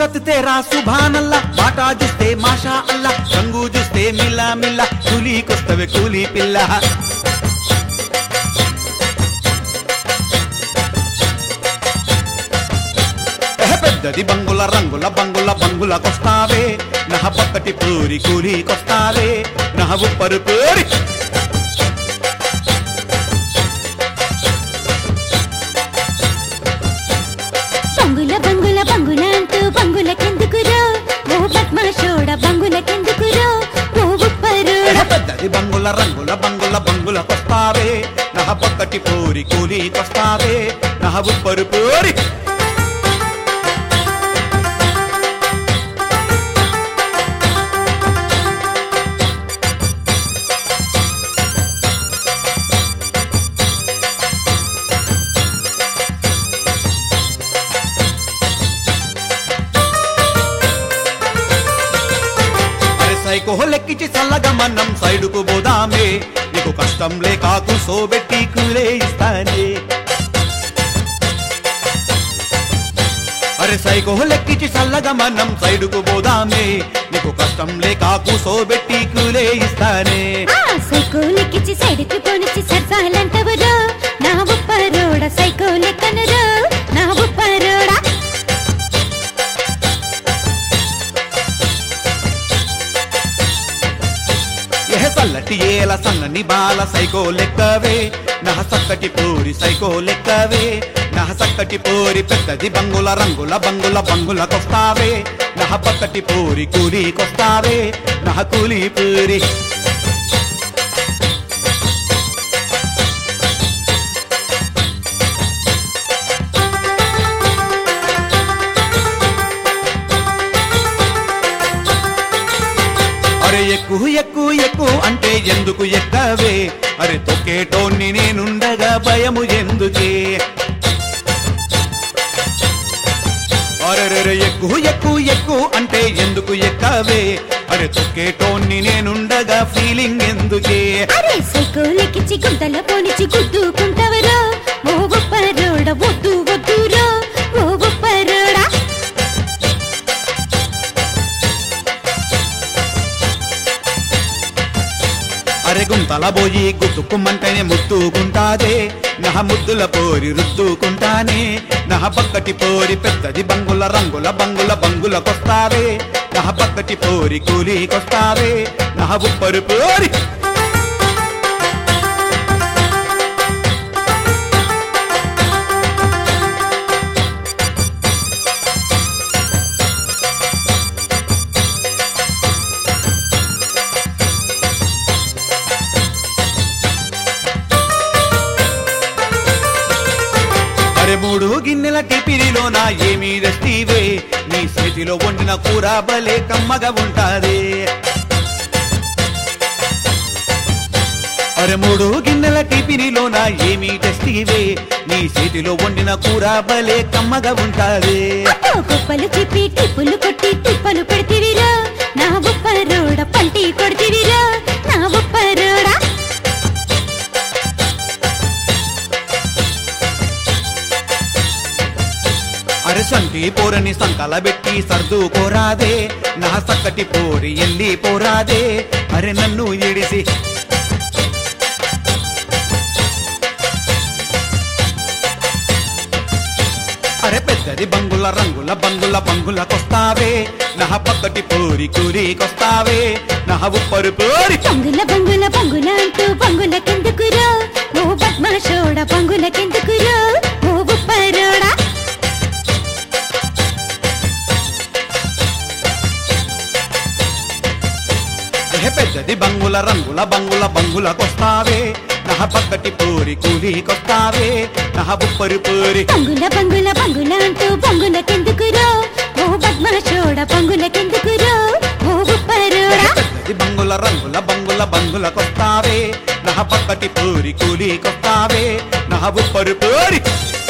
సూరత్ తేరా సుభానల్లా బాటా చూస్తే మాషా అల్లా రంగు చూస్తే మిల్లా మిల్లా కూలీకొస్తవే కూలీ పిల్ల ఎహ పెద్దది బంగుల రంగుల బంగుల బంగులకొస్తావే నహ పక్కటి పూరి కూలీకొస్తావే నహ ఉప్పరు పూరి బంగుల బంగుల బంగుల అంటూ బంగులకెందుకురో ఓ పద్మాషోడ బంగులకెందుకురో ఓ ఉప్పరోడ ఎహ పెద్దది బంగుల రంగుల బంగుల బంగులకొస్తావే నహ పక్కటి పూరి కూలీకొస్తావే నహ ఉప్పరు పూరి అరే సైకో లెక్కించి చల్లగా మన్నం సైడుకు పోదామే నీకు కష్టం లేక కూసోబెట్టి కూలే ఇస్తానే అరే సైకో లెక్కించి చల్లగా మన్నం సైడుకు పోదామే నీకు కష్టం లేక కూసోబెట్టి కూలే ఇస్తానే ఆ సైకోలెక్కిచ్చి సైడ్కి పోనిచ్చి సరసాలంటవరో నా ఉప్పరోడ సైకోలెక్కనురో నా ఉప్పరోడా ఎహ చల్లటి ఏల సన్నని బాల సైకో లెక్కవే నహ సక్కటి పూరి సైకో లెక్కవే నహ సక్కటి పూరి పెద్దది బంగుల రంగుల బంగుల బంగులకొస్తావే నహ పక్కటి పూరి కూలీకొస్తావే నహ కూలీ పూరి అరే ఎక్కువ ఎక్కువ ఎక్కువ అంటే ఎందుకు ఎక్కవే అరే తొక్కేటోన్ని నేనుండగా భయము ఎందుకే అరే ఎక్కువ ఎక్కువ ఎక్కువ అంటే ఎందుకు ఎక్కవే అరే తొక్కేటోన్ని నేనుండగా ఫీలింగ్ ఎందుకే అరే సైకోలెక్కిచ్చి గుంతల పోనిచ్చి గుద్దుకుంటవరో ఓ ఉప్పరోడ వద్దు వద్దురో ఓ ఉప్పరోడా అరే గుంతల పోయి గుద్దుకుమ్మంటేనే ముద్దుకుంటాదే నహ ముద్దుల పోరి రుద్దుకుంటానే నహ పక్కటి పోరి పెద్దది బంగుల రంగుల బంగుల బంగులకొస్తావే నహ పక్కటి పోరి కూలీకొస్తావే నహ ఉప్పరు పోరి అరే మూడు గిన్నెల టిపిరిలో నా ఏమీ రెస్టీవే నీ చేతిలో వండిన కూర భలే కమ్మగా ఉంటాదే అరే మూడు గిన్నెల టిపిరిలో నా ఏమీ టెస్టీవే నీ చేతిలో వండిన కూర భలే కమ్మగా ఉంటాదే అట్టో కుప్పలు చెప్పి టిప్పులు కొట్టి తిప్పలు పెడితివిరో నా ఉప్పరోడ పంటి కొడితివిరో నా ఉప్పరోడా అరే సంటి పోరని సంకల పెట్టి సర్దు కోరాదే నా సక్కటి పోరి ఎల్లి పోరాదే అరే నన్ను ఎడిసి అరే పెద్దది బంగుల రంగుల బంగుల బంగులకొస్తావే నహ పక్కటి పూరి కూరికొస్తావే నహ ఉప్పరు పూరి బంగుల బంగుల బంగుల అంటూ బంగులకెందుకురో ఓ పద్మాషోడ బంగులకెందుకురో ఓ ఉప్పరోడా ఎహ పెద్దది బంగుల రంగుల బంగుల బంగులకొస్తావే నహ పక్కటి పూరి కూలికొస్తావే నహ ఉప్పరు పూరి బంగుల బంగుల బంగుల అంటూ బంగులకెందుకురో ఓ పద్మాషోడ బంగులకెందుకురో ఓ ఉప్పరోడా పెద్దది బంగుల రంగుల బంగుల బంగులకొస్తావే నహ పక్కటి పూరి కూలికొస్తావే నహ ఉప్పరు పూరి